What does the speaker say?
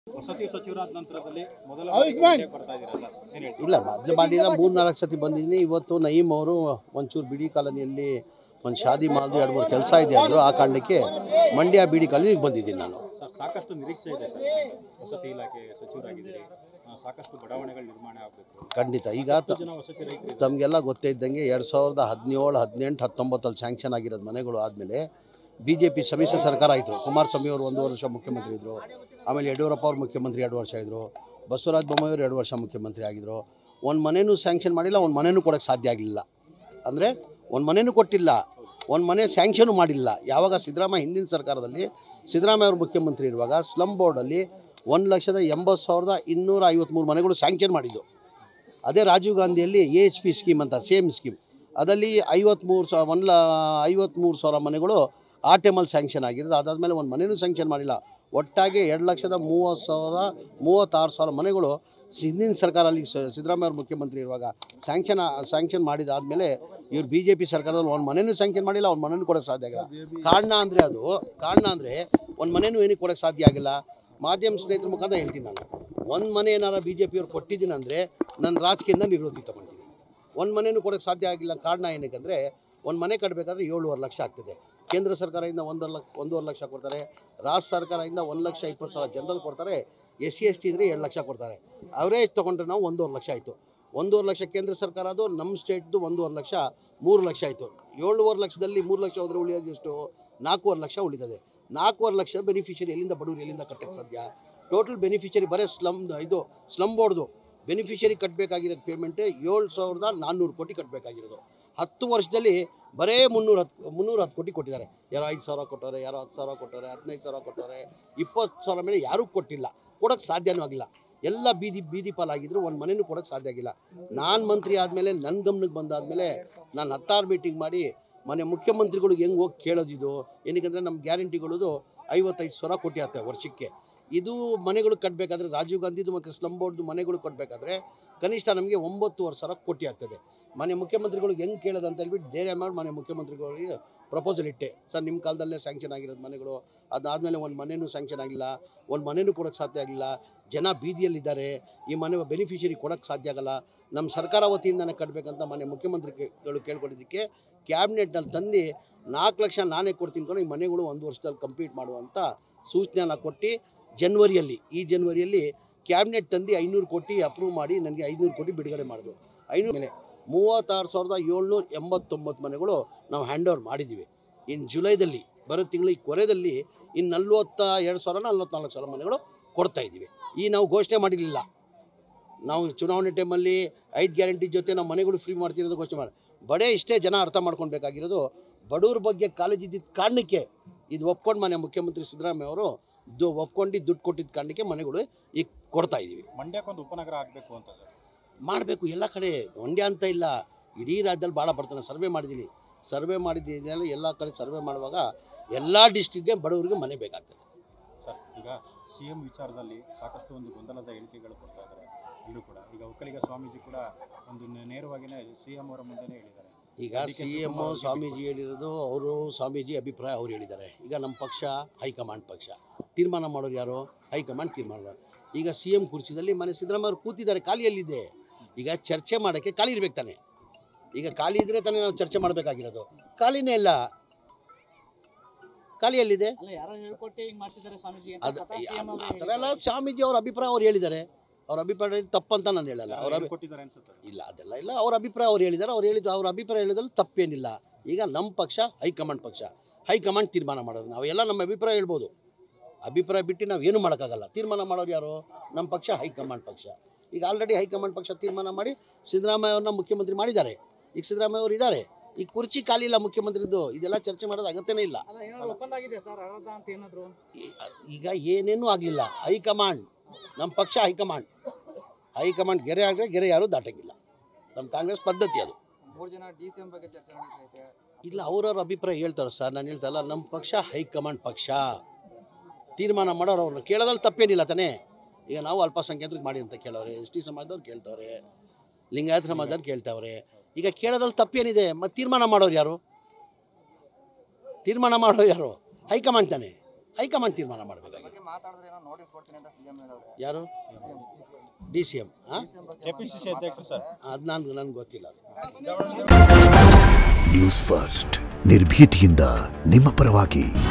ವಸತಿ ಸಚಿವರಾದ ನಂತರದಲ್ಲಿ ಮೊದಲ ಅವ್ ಬಾರಿಗೆ ಇಕ್ಮಾನ್. ಮಂಡ್ಯಕ್ಕೆ ಬರ್ತಾ ಇದ್ದೀರಲ್ಲ ಏನ್ ಹೇಳ್ತೀರಾ ಇಲ್ಲ ಮೊದಲು ಮಾಡಿಲ್ಲ ಮೂರು ನಾಲ್ಕು ಸತಿ ಬಂದಿದ್ದೀನಿ ಇವತ್ತು ನಯೀಮ್ ಅವರು ಒಂಚೂರು ಬಿಡಿ ಕಾಲೋನಿಯಲ್ಲಿ ಒಂದು ಶಾದಿ ಮಾಲ್ದು ಎರಡು ಮೂರು ಕೆಲಸ ಇದೆ ಅಂದರು ಆ ಕಾರಣಕ್ಕೆ ಮಂಡ್ಯ ಬಿಡಿ ಕಾಲೋನಿಗೆ ಬಂದಿದ್ದೀನಿ ನಾನು ಸರ್ ಸಾಕಷ್ಟು ನಿರೀಕ್ಷೆ ಇದೆ ಸರ್ ವಸತಿ ಇಲಾಖೆ ಸಚಿವರಾಗಿದ್ದೀರಿ ಆ, ಸಾಕಷ್ಟು ಬಡಾವಣೆಗಳು ನಿರ್ಮಾಣ ಆಗಬೇಕು ಖಂಡಿತ ಈಗ ತ- ಜನ ವಸತಿ ರೈತರು ತಮಗೆಲ್ಲ ಗೊತ್ತೇ ಇದ್ದಂಗೆ ಎರಡು ಸಾವಿರದ ಹದಿನೇಳು ಹದಿನೆಂಟು ಹತ್ತೊಂಬತ್ತಲ್ಲಿ ಸ್ಯಾಂಕ್ಷನ್ ಆಗಿರೋದು ಮನೆಗಳು ಆದಮೇಲೆ ಬಿ ಜೆ ಪಿ ಸಮ್ಮಿಶ್ರ ಸರ್ಕಾರ ಆಯಿತು ಕುಮಾರಸ್ವಾಮಿ ಅವರು ಒಂದು ವರ್ಷ ಮುಖ್ಯಮಂತ್ರಿ ಇದ್ದರು ಆಮೇಲೆ ಯಡಿಯೂರಪ್ಪ ಅವರು ಮುಖ್ಯಮಂತ್ರಿ ಎರಡು ವರ್ಷ ಇದ್ದರು ಬಸವರಾಜ ಬೊಮ್ಮಾಯಿ ಅವರು ಎರಡು ವರ್ಷ ಮುಖ್ಯಮಂತ್ರಿ ಆಗಿದ್ದರು ಒಂದು ಮನೆಯೂ ಸ್ಯಾಂಕ್ಷನ್ ಮಾಡಿಲ್ಲ ಒಂದು ಮನೆಯೂ ಕೊಡೋಕ್ಕೆ ಸಾಧ್ಯ ಆಗಲಿಲ್ಲ ಅಂದರೆ ಒಂದು ಮನೆಯೂ ಕೊಟ್ಟಿಲ್ಲ ಒಂದು ಮನೆ ಸ್ಯಾಂಕ್ಷನು ಮಾಡಿಲ್ಲ ಯಾವಾಗ ಸಿದ್ದರಾಮಯ್ಯ ಹಿಂದಿನ ಸರ್ಕಾರದಲ್ಲಿ ಸಿದ್ದರಾಮಯ್ಯ ಅವರು ಮುಖ್ಯಮಂತ್ರಿ ಇರುವಾಗ ಸ್ಲಮ್ ಬೋರ್ಡಲ್ಲಿ ಒಂದು ಲಕ್ಷದ ಎಂಬತ್ತು ಸಾವಿರದ ಇನ್ನೂರ ಐವತ್ತ್ಮೂರು ಮನೆಗಳು ಸ್ಯಾಂಕ್ಷನ್ ಮಾಡಿದ್ದು ಅದೇ ರಾಜೀವ್ ಗಾಂಧಿಯಲ್ಲಿ ಎ ಎಚ್ ಪಿ ಸ್ಕೀಮ್ ಅಂತ ಸೇಮ್ ಸ್ಕೀಮ್ ಅದರಲ್ಲಿ ಐವತ್ತ್ಮೂರು ಸಾವಿರ ಒಂದು ಲ ಐವತ್ತ್ಮೂರು ಸಾವಿರ ಮನೆಗಳು ಆ ಟೈಮಲ್ಲಿ ಸ್ಯಾಂಕ್ಷನ್ ಆಗಿರೋದು ಅದಾದಮೇಲೆ ಒಂದು ಮನೆಯೂ ಸ್ಯಾಂಕ್ಷನ್ ಮಾಡಿಲ್ಲ ಒಟ್ಟಾಗಿ ಎರಡು ಲಕ್ಷದ ಮೂವತ್ತು ಸಾವಿರ ಮೂವತ್ತಾರು ಸಾವಿರ ಮನೆಗಳು ಹಿಂದಿನ ಸರ್ಕಾರಲ್ಲಿ ಸ- ಸಿದ್ದರಾಮಯ್ಯ ಅವರು ಮುಖ್ಯಮಂತ್ರಿ ಇರುವಾಗ ಸ್ಯಾಂಕ್ಷನ್ ಸ್ಯಾಂಕ್ಷನ್ ಮಾಡಿದಾದಮೇಲೆ ಇವ್ರು ಬಿ ಜೆ ಪಿ ಸರ್ಕಾರದಲ್ಲಿ ಒಂದು ಮನೆಯೂ ಸ್ಯಾಂಕ್ಷನ್ ಮಾಡಿಲ್ಲ ಒಂದು ಮನೆಯೂ ಕೊಡೋಕ್ಕೆ ಸಾಧ್ಯ ಆಗಿಲ್ಲ ಕಾರಣ ಅಂದರೆ ಅದು ಕಾರಣ ಅಂದರೆ ಒಂದು ಮನೆಯೂ ಏನಕ್ಕೆ ಕೊಡೋಕ್ಕೆ ಸಾಧ್ಯ ಆಗಿಲ್ಲ ಮಾಧ್ಯಮ ಸ್ನೇಹಿತರ ಮುಖಾಂತರ ಹೇಳ್ತೀನಿ ನಾನು ಒಂದು ಮನೆ ಏನಾರ ಬಿ ಜೆ ಪಿಯವ್ರು ಕೊಟ್ಟಿದ್ದೀನಿ ಅಂದರೆ ನನ್ನ ರಾಜಕೀಯದಿಂದ ನಿವೃತ್ತಿ ತಗೊಳ್ತೀನಿ ಒಂದು ಮನೆಯೂ ಕೊಡೋಕ್ಕೆ ಸಾಧ್ಯ ಆಗಿಲ್ಲ ಕಾರಣ ಏನಕ್ಕೆ ಅಂದರೆ ಒಂದು ಮನೆ ಕಟ್ಟಬೇಕಾದ್ರೆ ಏಳುವರೆ ಲಕ್ಷ ಆಗ್ತದೆ ಕೇಂದ್ರ ಸರ್ಕಾರದಿಂದ ಒಂದೂವರೆ ಲಕ್ಷ ಒಂದೂವರೆ ಲಕ್ಷ ಕೊಡ್ತಾರೆ ರಾಜ್ಯ ಸರ್ಕಾರದಿಂದ ಒಂದು ಲಕ್ಷ ಇಪ್ಪತ್ತು ಸಾವಿರ ಜನರಲ್ ಕೊಡ್ತಾರೆ ಎಸ್ ಸಿ ಎಸ್ ಟಿ ಇದ್ದರೆ ಎರಡು ಲಕ್ಷ ಕೊಡ್ತಾರೆ ಅವರೇಜ್ ತೊಗೊಂಡ್ರೆ ನಾವು ಒಂದೂವರೆ ಲಕ್ಷ ಆಯಿತು ಒಂದೂವರೆ ಲಕ್ಷ ಕೇಂದ್ರ ಸರ್ಕಾರ ಅದು ನಮ್ಮ ಸ್ಟೇಟ್ದು ಒಂದೂವರೆ ಲಕ್ಷ ಮೂರು ಲಕ್ಷ ಆಯಿತು ಏಳುವರೆ ಲಕ್ಷದಲ್ಲಿ ಮೂರು ಲಕ್ಷ ಹೋದರೆ ಉಳಿಯೋದು ಎಷ್ಟು ನಾಲ್ಕೂವರೆ ಲಕ್ಷ ಉಳಿತದೆ ನಾಲ್ಕೂವರೆ ಲಕ್ಷ ಬೆನಿಫಿಷರಿ ಎಲ್ಲಿಂದ ಬಡವರು ಎಲ್ಲಿಂದ ಕಟ್ಟಕ್ಕೆ ಸಾಧ್ಯ ಟೋಟಲ್ ಬೆನಿಫಿಷರಿ ಬರೀ ಸ್ಲಮ್ ಇದು ಸ್ಲಮ್ ಬೋರ್ಡ್ದು ಬೆನಿಫಿಷರಿ ಕಟ್ಟಬೇಕಾಗಿರೋದು ಪೇಮೆಂಟೇ ಏಳು ಸಾವಿರದ ನಾನ್ನೂರು ಕೋಟಿ ಕಟ್ಟಬೇಕಾಗಿರೋದು ಹತ್ತು ವರ್ಷದಲ್ಲಿ ಬರೇ ಮುನ್ನೂರ ಹತ್ತು ಮುನ್ನೂರ ಹತ್ತು ಕೋಟಿ ಕೊಟ್ಟಿದ್ದಾರೆ ಯಾರೋ ಐದು ಸಾವಿರ ಕೊಟ್ಟವ್ರೆ ಯಾರೋ ಹತ್ತು ಸಾವಿರ ಕೊಟ್ಟವ್ರೆ ಹದಿನೈದು ಸಾವಿರ ಕೊಟ್ಟವ್ರೆ ಇಪ್ಪತ್ತು ಸಾವಿರ ಮೇಲೆ ಯಾರೂ ಕೊಟ್ಟಿಲ್ಲ ಕೊಡೋಕ್ಕೆ ಸಾಧ್ಯನೂ ಆಗಿಲ್ಲ ಎಲ್ಲ ಬೀದಿ ಬೀದಿ ಪಾಲಾಗಿದ್ರು ಒಂದು ಮನೆಯೂ ಕೊಡೋಕ್ಕೆ ಸಾಧ್ಯ ಆಗಿಲ್ಲ ನಾನು ಮಂತ್ರಿ ಆದಮೇಲೆ ನನ್ನ ಗಮನಕ್ಕೆ ಬಂದಾದಮೇಲೆ ನಾನು ಹತ್ತಾರು ಮೀಟಿಂಗ್ ಮಾಡಿ ಮನೆ ಮುಖ್ಯಮಂತ್ರಿಗಳಿಗೆ ಹೆಂಗೆ ಹೋಗಿ ಕೇಳೋದಿದು ಏನಕ್ಕೆ ನಮ್ಮ ಗ್ಯಾರಂಟಿಗಳದು ಐವತ್ತೈದು ಸಾವಿರ ಕೋಟಿ ಆಗ್ತವೆ ವರ್ಷಕ್ಕೆ ಇದು ಮನೆಗಳು ಕಟ್ಟಬೇಕಾದ್ರೆ ರಾಜೀವ್ ಗಾಂಧಿದು ಮತ್ತು ಸ್ಲಮ್ ಬೋರ್ಡ್ದು ಮನೆಗಳು ಕಟ್ಟಬೇಕಾದ್ರೆ ಕನಿಷ್ಠ ನಮಗೆ ಒಂಬತ್ತುವರೆ ಸಾವಿರ ಕೋಟಿ ಆಗ್ತದೆ ಮನೆ ಮುಖ್ಯಮಂತ್ರಿಗಳಿಗೆ ಹೆಂಗೆ ಕೇಳೋದು ಅಂತ ಹೇಳ್ಬಿಟ್ಟು ಧೈರ್ಯ ಮಾಡಿ ಮನೆ ಮುಖ್ಯಮಂತ್ರಿಗಳಿಗೆ ಪ್ರಪೋಸಲ್ ಇಟ್ಟೆ ಸರ್ ನಿಮ್ಮ ಕಾಲದಲ್ಲೇ ಸ್ಯಾಂಕ್ಷನ್ ಆಗಿರೋದು ಮನೆಗಳು ಅದಾದಮೇಲೆ ಒಂದು ಮನೆಯೂ ಸ್ಯಾಂಕ್ಷನ್ ಆಗಿಲ್ಲ ಒಂದು ಮನೆಯೂ ಕೊಡೋಕ್ಕೆ ಸಾಧ್ಯ ಆಗಿಲ್ಲ ಜನ ಬೀದಿಯಲ್ಲಿದ್ದಾರೆ ಈ ಮನೆ ಬೆನಿಫಿಷರಿ ಕೊಡೋಕ್ಕೆ ಸಾಧ್ಯ ಆಗಲ್ಲ ನಮ್ಮ ಸರ್ಕಾರ ವತಿಯಿಂದನೇ ಕಟ್ಟಬೇಕಂತ ಮನೆ ಮುಖ್ಯಮಂತ್ರಿಗಳು ಕೇಳ್ಕೊಂಡಿದ್ದಕ್ಕೆ ಕ್ಯಾಬಿನೆಟ್ನಲ್ಲಿ ತಂದು ನಾಲ್ಕು ಲಕ್ಷ ನಾನೇ ಕೊಡ್ತೀನಿ ಕೊಂಡು ಈ ಮನೆಗಳು ಒಂದು ವರ್ಷದಲ್ಲಿ ಕಂಪ್ಲೀಟ್ ಮಾಡುವಂಥ ಸೂಚನೆನ ಕೊಟ್ಟು ಜನ್ವರಿಯಲ್ಲಿ ಈ ಜನ್ವರಿಯಲ್ಲಿ ಕ್ಯಾಬಿನೆಟ್ ತಂದು ಐನೂರು ಕೋಟಿ ಅಪ್ರೂವ್ ಮಾಡಿ ನನಗೆ ಐನೂರು ಕೋಟಿ ಬಿಡುಗಡೆ ಮಾಡಿದ್ರು ಐನೂರು ಮೇಲೆ ಮೂವತ್ತಾರು ಸಾವಿರದ ಏಳ್ನೂರ ಎಂಬತ್ತೊಂಬತ್ತು ಮನೆಗಳು ನಾವು ಹ್ಯಾಂಡ್ ಓವರ್ ಮಾಡಿದ್ದೀವಿ ಇನ್ನು ಜುಲೈದಲ್ಲಿ ಬರೋ ತಿಂಗಳು ಈ ಕೊನೆಯಲ್ಲಿ ಇನ್ನು ನಲ್ವತ್ತ ಎರಡು ಸಾವಿರ ನಲ್ವತ್ನಾಲ್ಕು ಸಾವಿರ ಮನೆಗಳು ಕೊಡ್ತಾ ಇದ್ದೀವಿ ಈ ನಾವು ಘೋಷಣೆ ಮಾಡಿರಲಿಲ್ಲ ನಾವು ಚುನಾವಣೆ ಟೈಮಲ್ಲಿ ಐದು ಗ್ಯಾರಂಟಿ ಜೊತೆ ನಾವು ಮನೆಗಳು ಫ್ರೀ ಮಾಡ್ತಿರೋದು ಘೋಷಣೆ ಮಾಡಿ ಬಡೇ ಇಷ್ಟೇ ಜನ ಅರ್ಥ ಮಾಡ್ಕೊಳ್ಬೇಕಾಗಿರೋದು ಬಡವ್ರ ಬಗ್ಗೆ ಕಾಳಜಿ ಇದ್ದಿದ್ದ ಕಾರಣಕ್ಕೆ ಇದು ಒಪ್ಕೊಂಡು ಮನೆ ಮುಖ್ಯಮಂತ್ರಿ ಸಿದ್ದರಾಮಯ್ಯ ಅವರು ದು ಒಪ್ಕೊಂಡು ದುಡ್ಡು ಕೊಟ್ಟಿದ್ದ ಕಾರಣಕ್ಕೆ ಮನೆಗಳು ಈಗ ಕೊಡ್ತಾ ಇದ್ದೀವಿ ಮಂಡ್ಯಕ್ಕೊಂದು ಉಪನಗರ ಆಗಬೇಕು ಅಂತ ಸರ್ ಮಾಡಬೇಕು ಎಲ್ಲ ಕಡೆ ಮಂಡ್ಯ ಅಂತ ಇಲ್ಲ ಇಡೀ ರಾಜ್ಯದಲ್ಲಿ ಭಾಳ ಬರ್ತಾನೆ ಸರ್ವೆ ಮಾಡಿದ್ದೀನಿ ಸರ್ವೆ ಮಾಡಿದ್ದೀನಿ ಎಲ್ಲ ಕಡೆ ಸರ್ವೆ ಮಾಡುವಾಗ ಎಲ್ಲ ಡಿಸ್ಟಿಕ್ಗೆ ಬಡವರಿಗೆ ಮನೆ ಬೇಕಾಗ್ತದೆ ಸರ್ ಈಗ ಸಿ ಎಂ ವಿಚಾರದಲ್ಲಿ ಸಾಕಷ್ಟು ಒಂದು ಗೊಂದಲದ ಹೇಳಿಕೆಗಳು ಕೊಡ್ತಾ ಇದ್ದಾರೆ ಇಲ್ಲೂ ಕೂಡ ಈಗ ಒಕ್ಕಲಿಗ ಸ್ವಾಮೀಜಿ ಕೂಡ ಒಂದು ನೇ- ನೇರವಾಗಿಯೇ ಸಿ ಎಂ ಅವರ ಮುಂದೆನೇ ಹೇಳಿದ್ದಾರೆ ಈಗ ಅದಕ್ಕೆ ಸಿ ಎಮ್ ಶಿವಕುಮಾರ್ ಅವ್ರಿಗೆ ಸ್ವಾಮೀಜಿ ಹೇಳಿರೋದು ಅವರು ಸ್ವಾಮೀಜಿ ಅಭಿಪ್ರಾಯ ಅವ್ರು ಹೇಳಿದ್ದಾರೆ ಈಗ ನಮ್ಮ ಪಕ್ಷ ಹೈಕಮಾಂಡ್ ಪಕ್ಷ ತೀರ್ಮಾನ ಮಾಡೋರು ಯಾರು ಹೈಕಮಾಂಡ್ ತೀರ್ಮಾನ ಮಾಡೋರು. ಈಗ ಸಿ ಎಮ್ ಕುರ್ಚಿದಲ್ಲಿ ಮನೆ ಸಿದ್ದರಾಮಯ್ಯ ಅವರು ಕೂತಿದ್ದಾರೆ ಖಾಲಿಯಲ್ಲಿದೆ ಈಗ ಚರ್ಚೆ ಮಾಡೋಕ್ಕೆ ಖಾಲಿ ಇರ್ಬೇಕು ತಾನೆ ಈಗ ಖಾಲಿ ಇದ್ರೆ ತಾನೇ ನಾವು ಚರ್ಚೆ ಮಾಡಬೇಕಾಗಿರೋದು ಖಾಲಿನೇ ಇಲ್ಲ ಖಾಲಿಯಲ್ಲಿದೆ ಅಲ್ಲ ಯಾರೋ ಹೇಳ್ಕೊಟ್ಟು ಹಿಂಗ್ ಮಾಡ್ಸಿದ್ದಾರೆ ಸ್ವಾಮೀಜಿ ಅಂತ ಅದು ಸ್ವತಃ CM ಅವ್ರೇ ಆ ಥರ ಎಲ್ಲ ಹೇಳಿದ್ದಾರೆ. ಸ್ವಾಮೀಜಿ ಅವ್ರ ಅಭಿಪ್ರಾಯ ಅವ್ರು ಹೇಳಿದ್ದಾರೆ ಅವ್ರ ಅಭಿಪ್ರಾಯ ತಪ್ಪಂತ ನಾನು ಹೇಳಲ್ಲ ಅವ್ರ ಅಭಿ ಕೊಟ್ಟಿದ್ದಾರೆ ಅನ್ಸುತ್ತೆ ಇಲ್ಲ ಅದೆಲ್ಲ ಇಲ್ಲ ಅವ್ರ ಅಭಿಪ್ರಾಯ ಅವ್ರು ಹೇಳಿದ್ದಾರೆ ಅವ್ರು ಹೇಳಿದ್ದು ಅವ್ರ ಅಭಿಪ್ರಾಯ ಹೇಳಿದ್ರಲ್ಲಿ ತಪ್ಪೇನಿಲ್ಲ ಈಗ ನಮ್ಮ ಪಕ್ಷ ಹೈಕಮಾಂಡ್ ಪಕ್ಷ ಹೈಕಮಾಂಡ್ ತೀರ್ಮಾನ ಮಾಡೋದು ನಾವೆಲ್ಲ ನಮ್ಮ ಅಭಿಪ್ರಾಯ ಹೇಳ್ಬೋದು ಅಭಿಪ್ರಾಯ ಬಿಟ್ಟು ನಾವು ಏನು ಮಾಡೋಕ್ಕಾಗಲ್ಲ ತೀರ್ಮಾನ ಮಾಡೋರು ಯಾರು ನಮ್ಮ ಪಕ್ಷ ಹೈಕಮಾಂಡ್ ಪಕ್ಷ ಈಗ ಆಲ್ರೆಡಿ ಹೈಕಮಾಂಡ್ ಪಕ್ಷ ತೀರ್ಮಾನ ಮಾಡಿ ಸಿದ್ದರಾಮಯ್ಯ ಅವ್ರನ್ನ ಮುಖ್ಯಮಂತ್ರಿ ಮಾಡಿದ್ದಾರೆ ಈಗ ಸಿದ್ದರಾಮಯ್ಯ ಅವರು ಇದ್ದಾರೆ ಈಗ ಕುರ್ಚಿ ಖಾಲಿ ಇಲ್ಲ ಮುಖ್ಯಮಂತ್ರಿದ್ದು ಇದೆಲ್ಲ ಚರ್ಚೆ ಮಾಡೋದು ಅಗತ್ಯನೇ ಇಲ್ಲ ಅಲ್ಲ ಏನಾದ್ರು ಒಪ್ಪಂದ ಆಗಿದೆ ಸರ್ ಅರ್ಧ ಅಂತ ಏನಾದ್ರು ಈ- ಈಗ ಏನೇನೂ ಆಗಲಿಲ್ಲ ಹೈಕಮಾಂಡ್ ನಮ್ಮ ಪಕ್ಷ ಹೈಕಮಾಂಡ್ ಹೈಕಮಾಂಡ್ ಗೆರೆ ಆದರೆ ಗೆರೆ ಯಾರೂ ದಾಟಂಗಿಲ್ಲ ನಮ್ಮ ಕಾಂಗ್ರೆಸ್ ಪದ್ಧತಿ ಅದು ಮೂರು ಜನ ಡಿ ಸಿ ಎಂ ಬಗ್ಗೆ ಚರ್ಚೆ ನಡೀತೈತೆ ಇಲ್ಲ ಅವ್ರವ್ರ ಅಭಿಪ್ರಾಯ ಹೇಳ್ತಾರೆ ಸರ್ ನಾನು ಹೇಳ್ತಾ ಇಲ್ಲ ನಮ್ಮ ಪಕ್ಷ ಹೈಕಮಾಂಡ್ ಪಕ್ಷ ತೀರ್ಮಾನ ಮಾಡೋರು ಅವ್ರನ್ನ ಕೇಳೋದ್ರಲ್ಲಿ ತಪ್ಪೇನಿಲ್ಲ ತಾನೇ ಈಗ ನಾವು ಅಲ್ಪಸಂಖ್ಯಾತರಿಗೆ ಮಾಡಿ ಅಂತ ಕೇಳೋರೆ ಎಸ್ ಟಿ ಸಮಾಜದವ್ರು ಕೇಳ್ತವ್ರೆ ಲಿಂಗಾಯತ ಸಮಾಜದವ್ರು ಕೇಳ್ತಾವ್ರೆ ಈಗ ಕೇಳೋದ್ರಲ್ಲಿ ತಪ್ಪೇನಿದೆ ಮತ್ತು ತೀರ್ಮಾನ ಮಾಡೋರು ಯಾರು ತೀರ್ಮಾನ ಮಾಡೋರು ಯಾರು ಹೈಕಮಾಂಡ್ ತಾನೆ ಹೈಕಮಾಂಡ್ ತೀರ್ಮಾನ ಮಾಡಬೇಕಾಗಿದೆ ಬಗ್ಗೆ ಮಾತಾಡಿದ್ರೆ ಏನೋ ನೋಟಿಸ್ ಕೊಡ್ತೀನಿ ಅಂತ ಸಿಎಂ ಹೇಳವ್ರೆ ಯಾರು ಡಿ ಸಿ ಎಮ್ ಹಾಂ ಡಿಸಿಎಂ ಬಗ್ಗೆ ಕೆ ಪಿ ಸಿ ಸಿ ಅಧ್ಯಕ್ಷರು ಸರ್ ಅದು ನಾನು ನನಗೆ ಗೊತ್ತಿಲ್ಲ ನ್ಯೂಸ್ ಫಸ್ಟ್ ನಿರ್ಭೀತಿಯಿಂದ ನಿಮ್ಮ ಪರವಾಗಿ